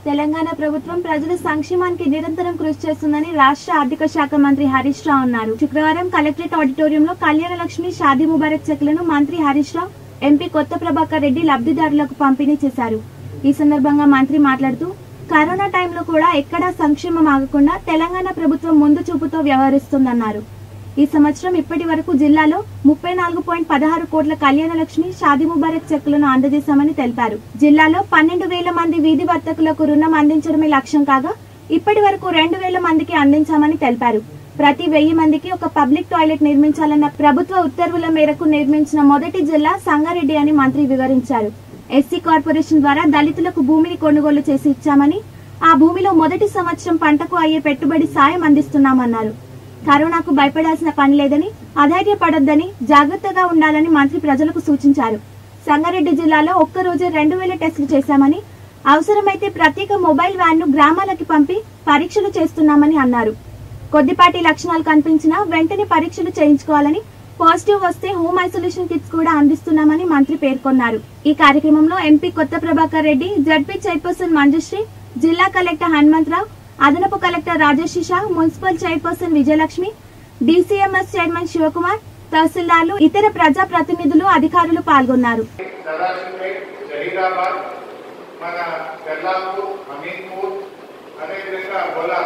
తెలంగాణ ప్రభుత్వం ప్రజల సంక్షేమానికి నిరంతరం కృషి చేస్తుందని రాష్ట్ర ఆర్థిక శాఖ మంత్రి హరీష్ రావు అన్నారు శుక్రవారం కలెక్టరేట్ ఆడిటోరియంలో కళ్యాణ లక్ష్మి షాదీ ముబారక్ చెక్లను మంత్రి హరీష్ రావు ఎంపీ కొత్త ప్రభాకర్ రెడ్డి లబ్ధిదారులకు పంపిణీ చేశారు ఈ సందర్భంగా మంత్రి మాట్లాడుతూ కరోనా టైంలో కూడా ఎక్కడా సంక్షేమం ఆగకుండా తెలంగాణ ప్రభుత్వం ముందు చూపుతో వ్యవహరిస్తుందన్నారు ఈ సంవత్సరం ఇప్పటి వరకు జిల్లాలో ముప్పై నాలుగు పాయింట్ పదహారు కోట్ల కళ్యాణ లక్ష్మి షాదీ ముబారక్ చెక్కులను అందజేశామని తెలిపారు జిల్లాలో పన్నెండు వేల మంది వీధి వర్తకులకు రుణం అందించడమే లక్ష్యం కాగా ఇప్పటి వరకు రెండు వేల మందికి అందించామని తెలిపారు ప్రతి వెయ్యి మందికి ఒక పబ్లిక్ టాయిలెట్ నిర్మించాలన్న ప్రభుత్వ ఉత్తర్వుల మేరకు నిర్మించిన మొదటి జిల్లా సంగారెడ్డి అని మంత్రి వివరించారు ఎస్సీ కార్పొరేషన్ ద్వారా దళితులకు భూమిని కొనుగోలు చేసి ఇచ్చామని ఆ భూమిలో మొదటి సంవత్సరం పంటకు అయ్యే పెట్టుబడి సాయం అందిస్తున్నామన్నారు కరోనాకు భయపడాల్సిన పని లేదని అధైర్యపడొద్దని జాగ్రత్తగా ఉండాలని మంత్రి ప్రజలకు సూచించారు సంగారెడ్డి జిల్లాలో ఒక్కరోజే రెండు వేల టెస్టులు చేశామని అవసరమైతే ప్రత్యేక మొబైల్ వ్యాన్ ను గ్రామాలకి పంపి పరీక్షలు చేస్తున్నామని అన్నారు కొద్దిపాటి లక్షణాలు కనిపించినా వెంటనే పరీక్షలు చేయించుకోవాలని పాజిటివ్ వస్తే హోమ్ ఐసోలేషన్ కిట్స్ కూడా అందిస్తున్నామని మంత్రి పేర్కొన్నారు ఈ కార్యక్రమంలో MP Kotha Prabhakar Reddy ZP chairperson Manjusri జిల్లా కలెక్టర్ హనుమంతరావు అదనపు collector Rajesh Shah municipal chairperson Vijayalakshmi DCMS chairman Sivakumar తహసీల్దార్లు ఇతర ప్రజా ప్రతినిధులు అధికారులు పాల్గొన్నారు సదాశివపేట్ జహీరాబాద్ మన బెల్లాపూర్ అమీన్పూర్ అదేవిధంగా బొలార్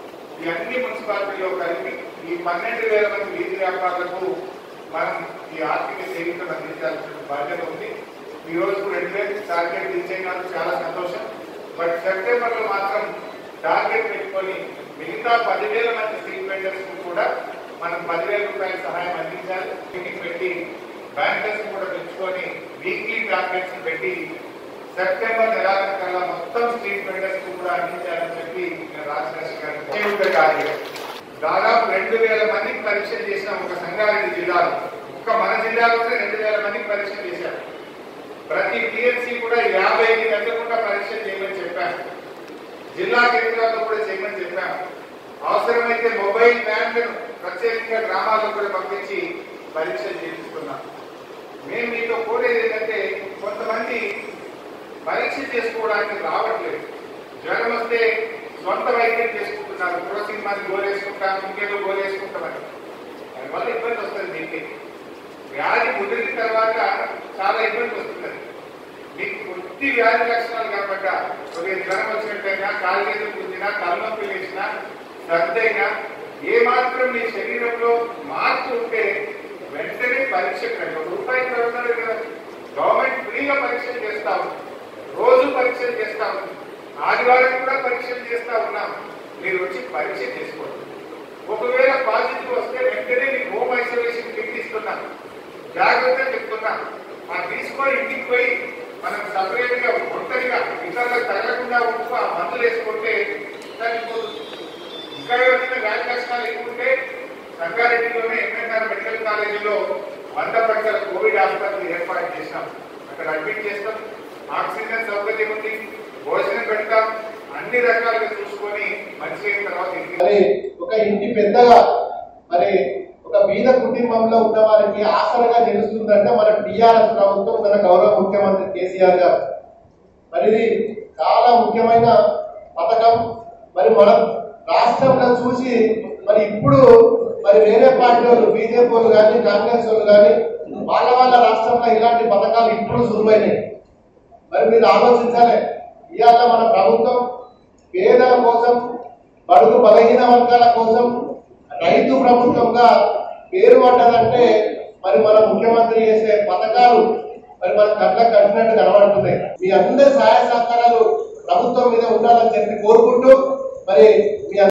ఈ అన్ని మున్సిపాలిటీలో కలిపి ఈ పన్నెండు వేల మంది వీధి వ్యాపారులకు మనం ఈ ఆర్థిక సేవికను అందించాల్సిన బాధ్యత ఉంది ఈ రోజు రెండు వేలు టార్గెట్ రీచ్ అయినందుకు చాలా సంతోషం బట్ సెప్టెంబర్ లో మాత్రం టార్గెట్ పెట్టుకొని మిగతా పదివేల మంది స్ట్రీట్ వెండర్స్ కూడా మనం పదివేల రూపాయల సహాయం అందించాలి మీటింగ్ పెట్టి బ్యాంకర్స్ కూడా పెంచుకొని వీక్లీ టార్గెట్స్ పెట్టి సెప్టెంబర్ నెలాఖరు కల్లా మొత్తం స్ట్రీట్ వెండర్స్ కూడా అందించాలని చెప్పి నేను రాజశేఖర్ గారికి చేయుత కార్యం దాదాపు రెండు వేల మందికి పరీక్షలు చేసిన ఒక సంగారెడ్డి జిల్లాలో ఒక్క మన జిల్లాలోనే రెండు వేల మందికి పరీక్షలు చేశారు ప్రతి టీఎంసీ కూడా యాభై ఐదు గంటకుండా పరీక్షలు చేయమని చెప్పాను జిల్లా కేంద్రాల్లో కూడా చేయమని చెప్పాము అవసరమైతే మొబైల్ వ్యాన్లను ప్రత్యేకంగా గ్రామాల్లో కూడా పంపించి పరీక్షలు చేయించుకున్నాం మేము మీతో కోరేది ఏంటంటే కొంతమంది పరీక్ష చేసుకోవడానికి రావట్లేదు జ్వరం వస్తే సొంత వైద్యం చేసుకుంటున్నారు క్రోసిన్ మంది గోలేసుకుంటాం ఇంకేదో గోలేసుకుంటామని దానివల్ల ఇబ్బంది వస్తుంది మీకు వ్యాధి ముదిరిన తర్వాత చాలా ఇబ్బంది వస్తుంది మీకు పూర్తి వ్యాధి లక్షణాలు కనబడ్డ ఒక జ్వరం వచ్చినట్టయినా కాలుగేదు పుంజినా తలనొప్పి లేచినా సర్దైనా ఏ మాత్రం మీ శరీరంలో మార్పు ఉంటే వెంటనే పరీక్ష కండి ఒక రూపాయి ప్రభుత్వం కదా గవర్నమెంట్ ఫ్రీగా పరీక్షలు చేస్తా ఉంది రోజు పరీక్షలు చేస్తా ఉంది ఆదివారం కూడా పరీక్షలు చేస్తా ఉన్నాం మీరు వచ్చి పరీక్ష చేసుకోండి ఒకవేళ పాజిటివ్ వస్తే వెంటనే మీకు హోమ్ ఐసోలేషన్ కిట్ ఇస్తున్నాం జాగ్రత్తగా చెప్తున్నా ఆ తీసుకొని ఇంటికి పోయి మనం సపరేట్ గా ఒంటరిగా ఇతరులకు తగలకుండా ఉంటూ ఆ మందులు వేసుకుంటే తగ్గిపోతుంది ఇంకా ఎవరైనా వ్యాధి లక్షణాలు ఎక్కువ ఉంటే సంగారెడ్డిలోనే ఎంఎన్ఆర్ మెడికల్ కాలేజీలో వంద పడకల కోవిడ్ ఆసుపత్రి ఏర్పాటు చేసినాం అక్కడ అడ్మిట్ చేస్తాం ఆక్సిజన్ సౌకర్యం ఉంది భోజనం పెడతాం అన్ని రకాలుగా చూసుకొని మంచి అయిన తర్వాత ఇంటికి మరి ఒక ఇంటి పెద్దగా మరి ఒక బీద కుటుంబంలో ఉన్న వారికి ఆసరగా నిలుస్తుందంటే మన టిఆర్ఎస్ ప్రభుత్వం మన గౌరవ ముఖ్యమంత్రి కేసీఆర్ గారు మరి ఇది చాలా ముఖ్యమైన పథకం మరి మనం రాష్ట్రంలో చూసి మరి ఇప్పుడు మరి వేరే పార్టీ వాళ్ళు బీజేపీ వాళ్ళు కానీ కాంగ్రెస్ వాళ్ళు కానీ వాళ్ళ వాళ్ళ రాష్ట్రంలో ఇలాంటి పథకాలు ఇప్పుడు సులువైనాయి మరి మీరు ఆలోచించాలి ఇవాళ మన ప్రభుత్వం పేదల కోసం బడుగు బలహీన వర్గాల కోసం రైతు ప్రభుత్వంగా పేరు పడ్డదంటే మరి మన ముఖ్యమంత్రి చేసే పథకాలు మరి మన కళ్ళకు కట్టినట్టు కనబడుతున్నాయి మీ అందరి సహాయ సహకారాలు ప్రభుత్వం మీద ఉండాలని చెప్పి కోరుకుంటూ మరి మీ